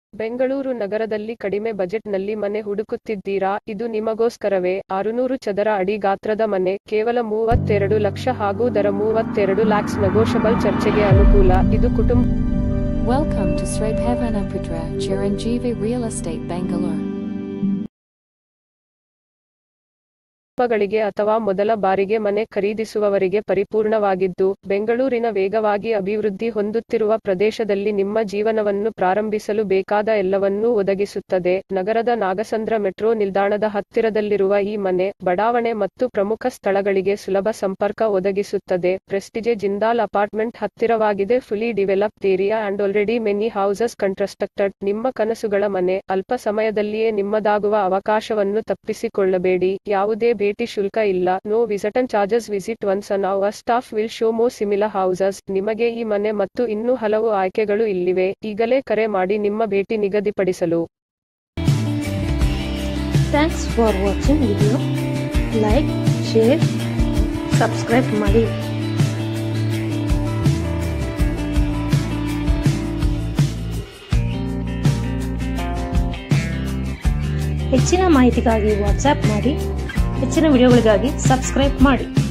ಬೆಂಗಳೂರು ನಗರದಲ್ಲಿ ಕಡಿಮೆ ಬಜೆಟ್ನಲ್ಲಿ ಮನೆ ಹುಡುಕುತ್ತಿದ್ದೀರಾ ಇದು ನಿಮಗೋಸ್ಕರವೇ ಆರುನೂರು ಚದರ ಅಡಿ ಗಾತ್ರದ ಮನೆ ಕೇವಲ ಮೂವತ್ತೆರಡು ಲಕ್ಷ ಹಾಗೂ ದರ ಮೂವತ್ತೆರಡು ಲ್ಯಾಕ್ಸ್ ನೆಗೋಷಬಲ್ ಚರ್ಚೆಗೆ ಅನುಕೂಲ ಇದು ಕುಟುಂಬ Welcome to Sri Bhavanapatra Chiranjeevi Real Estate Bangalore. ಕುಟುಂಬಗಳಿಗೆ ಅಥವಾ ಮೊದಲ ಬಾರಿಗೆ ಮನೆ ಖರೀದಿಸುವವರಿಗೆ ಪರಿಪೂರ್ಣವಾಗಿದ್ದು ಬೆಂಗಳೂರಿನ ವೇಗವಾಗಿ ಅಭಿವೃದ್ಧಿ ಹೊಂದುತ್ತಿರುವ ಪ್ರದೇಶದಲ್ಲಿ ನಿಮ್ಮ ಜೀವನವನ್ನು ಪ್ರಾರಂಭಿಸಲು ಬೇಕಾದ ಎಲ್ಲವನ್ನೂ ಒದಗಿಸುತ್ತದೆ ನಗರದ ನಾಗಸಂದ್ರ ಮೆಟ್ರೋ ನಿಲ್ದಾಣದ ಹತ್ತಿರದಲ್ಲಿರುವ ಈ ಮನೆ ಬಡಾವಣೆ ಮತ್ತು ಪ್ರಮುಖ ಸ್ಥಳಗಳಿಗೆ ಸುಲಭ ಸಂಪರ್ಕ ಒದಗಿಸುತ್ತದೆ ಪ್ರೆಸ್ಟಿಜೆ ಜಿಂದಾಲ್ ಅಪಾರ್ಟ್ಮೆಂಟ್ ಹತ್ತಿರವಾಗಿದೆ fully developed area and already many houses constructed ನಿಮ್ಮ ಕನಸುಗಳ ಮನೆ ಅಲ್ಪ ಸಮಯದಲ್ಲಿಯೇ ನಿಮ್ಮದಾಗುವ ಅವಕಾಶವನ್ನು ತಪ್ಪಿಸಿಕೊಳ್ಳಬೇಡಿ ಯಾವುದೇ ಭೇಟಿ ಶುಲ್ಕ ಇಲ್ಲ no visiting charges visit once and our staff will show more similar houses ನಿಮಗೆ ಈ ಮನೆ ಮತ್ತು ಇನ್ನೂ ಹಲವು ಆಯ್ಕೆಗಳು ಇಲ್ಲಿವೆ ಈಗಲೇ ಕರೆ ಮಾಡಿ ನಿಮ್ಮ ಭೇಟಿ ನಿಗದಿಪಡಿಸಲು thanks for watching video like share subscribe ಮಾಡಿ ಹೆಚ್ಚಿನ ಮಾಹಿತಿಗಾಗಿ ವಾಟ್ಸ್ಆ್ಯಪ್ ಮಾಡಿ ಹೆಚ್ಚಿನ ವಿಡಿಯೋಗಳಿಗಾಗಿ ಸಬ್ಸ್ಕ್ರೈಬ್ ಮಾಡಿ